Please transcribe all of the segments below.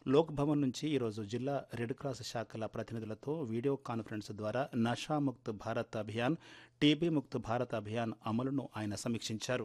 లోక్ భవన్ నుంచి ఈరోజు జిల్లా రెడ్ క్రాస్ శాఖల ప్రతినిధులతో వీడియో కాన్ఫరెన్స్ ద్వారా నషాముక్త్ భారత్ అభియాన్ టీబీ ముక్త్ భారత్ అభియాన్ అమలును ఆయన సమీక్షించారు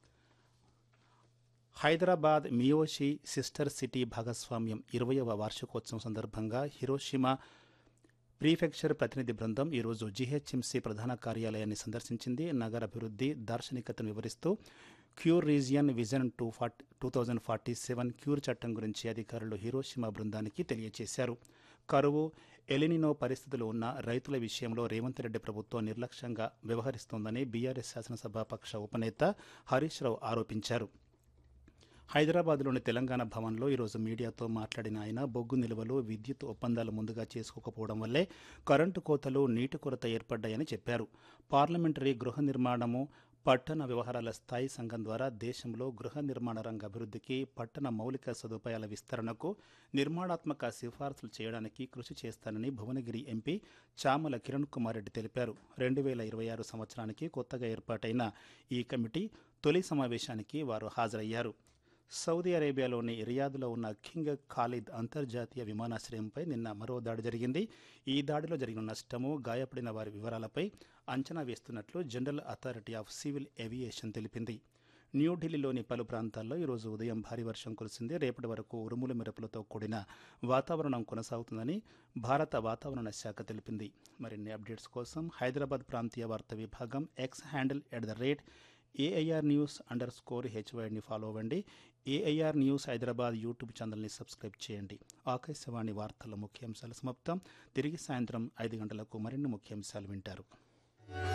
హైదరాబాద్ మియోషి సిస్టర్ సిటీ భాగస్వామ్యం ఇరవయవ వార్షికోత్సవం సందర్భంగా హిరోషిమా ప్రీఫెక్చర్ ప్రతినిధి బృందం ఈరోజు జీహెచ్ఎంసీ ప్రధాన కార్యాలయాన్ని సందర్శించింది నగర అభివృద్ధి దార్శనికతను వివరిస్తూ CURE region vision two forty two thousand forty seven CURE చట్టం గురించి అధికారులు హిరోషిమా బృందానికి తెలియజేశారు కరువు ఎలినినో పరిస్థితులు ఉన్న రైతుల విషయంలో రేవంత్ రెడ్డి ప్రభుత్వం నిర్లక్ష్యంగా వ్యవహరిస్తోందని బీఆర్ఎస్ శాసనసభాపక్ష ఉపనేత హరీష్ రావు ఆరోపించారు హైదరాబాద్లోని తెలంగాణ భవన్లో ఈరోజు మీడియాతో మాట్లాడిన ఆయన బొగ్గు నిల్వలు విద్యుత్ ఒప్పందాలు ముందుగా చేసుకోకపోవడం వల్లే కరెంటు కోతలు నీటి కొరత ఏర్పడ్డాయని చెప్పారు పార్లమెంటరీ గృహ నిర్మాణము పట్టణ వ్యవహారాల స్థాయి సంఘం ద్వారా దేశంలో గృహ నిర్మాణ రంగ అభివృద్ధికి పట్టణ మౌలిక సదుపాయాల విస్తరణకు నిర్మాణాత్మక సిఫార్సులు చేయడానికి కృషి చేస్తానని భువనగిరి ఎంపీ చామల కిరణ్ కుమార్ రెడ్డి తెలిపారు రెండు వేల ఇరవై ఆరు సంవత్సరానికి కొత్తగా ఏర్పాటైన ఈ కమిటీ తొలి సమావేశానికి వారు హాజరయ్యారు సౌదీ అరేబియాలోని రియాద్లో ఉన్న కింగ్ ఖాలిద్ అంతర్జాతీయ విమానాశ్రయంపై నిన్న మరో దాడి జరిగింది ఈ దాడిలో జరిగిన నష్టము గాయపడిన వారి వివరాలపై అంచనా వేస్తున్నట్లు General Authority of Civil Aviation తెలిపింది న్యూఢిల్లీలోని పలు ప్రాంతాల్లో ఈరోజు ఉదయం భారీ వర్షం కురిసింది రేపటి వరకు ఉరుముల మెరుపులతో కూడిన వాతావరణం కొనసాగుతుందని భారత వాతావరణ శాఖ తెలిపింది మరిన్ని అప్డేట్స్ కోసం హైదరాబాద్ ప్రాంతీయ వార్తా విభాగం X handle at the rate AIR news underscore హెచ్వైడ్ని ఫాలో అవ్వండి ఏఐఆర్ న్యూస్ హైదరాబాద్ యూట్యూబ్ ఛానల్ని సబ్స్క్రైబ్ చేయండి ఆకాశవాణి వార్తల ముఖ్యాంశాలు సమాప్తం తిరిగి సాయంత్రం ఐదు గంటలకు మరిన్ని ముఖ్యాంశాలు వింటారు